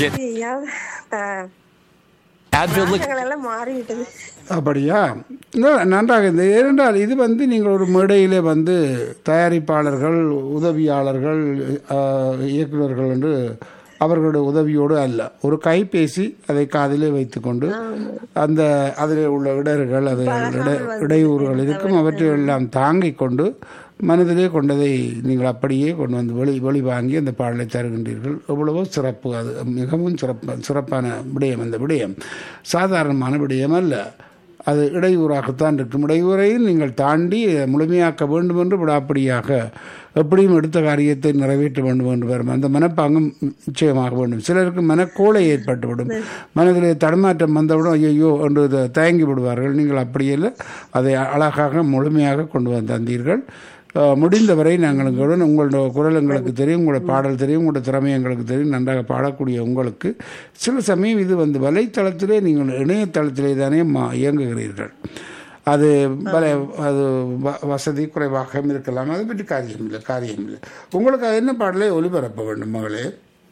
ஐயா, த- Advil liquid. ராகங்கள் எல்லாம் மாறிவிட்டது அப்படியா ந- நன்றாக இருந்தது ஏனென்றால் இது வந்து நீங்கள் ஒரு மேடையிலே வந்து தயாரிப்பாளர்கள் உதவியாளர்கள் ஆஹ், இயக்குனர்கள் என்று அவர்களுடைய உதவியோடு அல்ல ஒரு கைபேசி அதை காதிலே வைத்துக்கொண்டு அந்த அதில் உள்ள இடர்கள் அது இட இடையூறுகள் இருக்கும் அவற்றை எல்லாம் தாங்கிக் கொண்டு மனதிலே கொண்டதை நீங்கள் அப்படியே கொண்டு வந்து வெளி வெளி வாங்கி அந்த பாடலை தருகின்றீர்கள் எவ்வளவோ சிறப்பு அது மிகவும் சிறப்பு சிறப்பான விடயம் அந்த விடயம் சாதாரணமான விடயம் அல்ல அது இடையூறாகத்தான் இருக்கும் இடையூறையும் நீங்கள் தாண்டி முழுமையாக்க வேண்டும் என்று விடாப்படியாக எப்படியும் எடுத்த காரியத்தை நிறைவேற்ற வேண்டும் என்று வரும் அந்த மனப்பாங்கும் நிச்சயமாக வேண்டும் சிலருக்கு மனக்கோளை ஏற்பட்டுவிடும் மனதிலே தடுமாற்றம் வந்தவுடன் ஐயோ என்று இதை தயங்கி விடுவார்கள் நீங்கள் அப்படியல்ல அதை அழகாக முழுமையாக கொண்டு வந்து தந்தீர்கள் அஹ், முடிந்தவரை நாங்கள் உங்களுடன் உங்களோட குரல் எங்களுக்கு தெரியும் உங்களோட பாடல் தெரியும் உங்களோட திறமை எங்களுக்கு தெரியும் நன்றாக பாடக்கூடிய உங்களுக்கு சில சமயம் இது வந்து வலைத்தளத்திலே நீங்கள் இணையதளத்திலே தானே மா இயங்குகிறீர்கள் அது வலை அது வ- வசதி குறைவாக இருக்கலாம் அதை பற்றி காரியம் இல்லை காரியம் இல்லை உங்களுக்கு அது என்ன பாடலை ஒளிபரப்ப வேண்டும் மகளே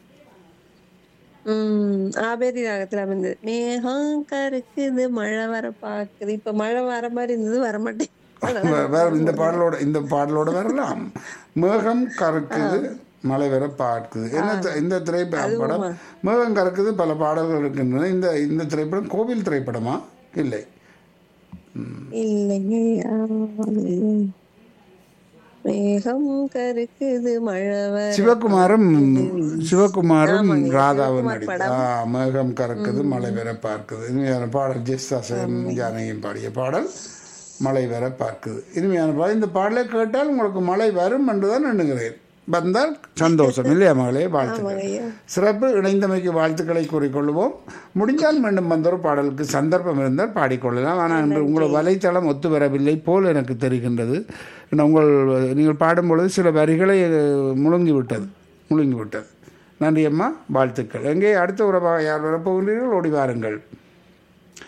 உம் ஆபேரி ராகத்துல அமைந்தது மேகம் கருக்குது மழை வர பாக்குது இப்ப மழை வர மாதிரி இருந்தது வர மாட்டேன் வே- வேற இந்த பாடலோட இந்த பாடலோட வரலாம் மேகம் கறக்குது மழை வர பார்க்குது என்ன தி- இந்த திரைப்படம் மேகம் கறக்குது பல பாடல்கள் இருக்கின்றன இந்த இந்த திரைப்படம் கோவில் திரைப்படமா இல்லை இல்லைங்க ஐயா, அது மேகம் கருக்குது மழை வர சிவகுமாரும் சிவகுமாரும் ராதாவும் நடித்த ஆ, மேகம் கறக்குது மழை வர பார்க்குது இனிமையான பாடல் ஜெஸ்தாசன் ஜானகியும் பாடிய பாடல் மழை வர பார்க்குது இனிமையான பாடல் இந்த பாடலை கேட்டால் உங்களுக்கு மழை வரும் என்றுதான் எண்ணுகிறேன் வந்தால் சந்தோஷம் இல்லையா மகளே வாழ்த்துக்கள் ஐயா. சிறப்பு இணைந்தமைக்கு வாழ்த்துக்களை கூறிக்கொள்வோம் முடிஞ்சால் மீண்டும் வந்த ஒரு பாடலுக்கு சந்தர்ப்பம் இருந்தால் பாடிக்கொள்ளலாம் ஆனால் இன்று உங்கள் வலைத்தளம் ஒத்து வரவில்லை போல் எனக்கு தெரிகின்றது இன்னும் உங்கள் நீங்கள் பாடும்பொழுது சில வரிகளை அஹ், முழுங்கி விட்டது முழுங்கி விட்டது நன்றி அம்மா வாழ்த்துக்கள் எங்கே அடுத்த உறவாக யார் வரப்போகின்றீர்கள் ஓடி வாருங்கள்